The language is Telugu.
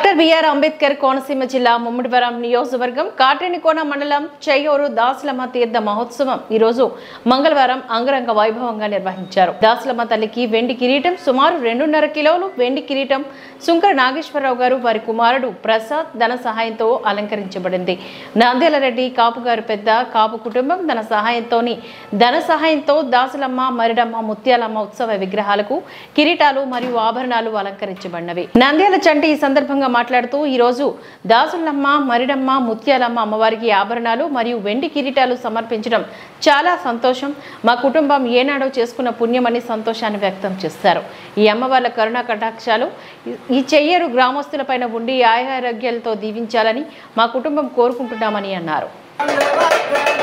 డాక్టర్ బిఆర్ అంబేద్కర్ కోనసీమ జిల్లా ముమ్మిడివరం నియోజకవర్గం కాటేనికోన మండలం చెయ్యూరు దాసులమ్మ తీర్థ మహోత్సవం ఈ రోజు మంగళవారం అంగరంగ వైభవంగా నిర్వహించారు దాసులమ్మ తల్లికి వెండి కిరీటం సుమారు రెండున్నర కిలోలు వెండి కిరీటం సుంకర నాగేశ్వరరావు గారు వారి కుమారుడు ప్రసాద్ ధన సహాయంతో అలంకరించబడింది నాందేల రెడ్డి కాపు గారు పెద్ద కాపు కుటుంబం ధన సహాయంతోని ధన సహాయంతో దాసులమ్మ మరిడమ్మ ముత్యాలమ్మ ఉత్సవ విగ్రహాలకు కిరీటాలు మరియు ఆభరణాలు అలంకరించబడినవి నంద్యాల చంటి ఈ సందర్భంగా మాట్లాడుతూ ఈ రోజు దాసులమ్మ మరిడమ్మ ముత్యాలమ్మ అమ్మవారికి ఆభరణాలు మరియు వెండి కిరీటాలు సమర్పించడం చాలా సంతోషం మా కుటుంబం ఏనాడో చేసుకున్న పుణ్యమని సంతోషాన్ని వ్యక్తం చేస్తారు ఈ అమ్మవార్ల కరుణా కటాక్షాలు ఈ చెయ్యరు గ్రామస్తులపైన ఉండి ఆయారోగ్యాలతో దీవించాలని మా కుటుంబం కోరుకుంటున్నామని అన్నారు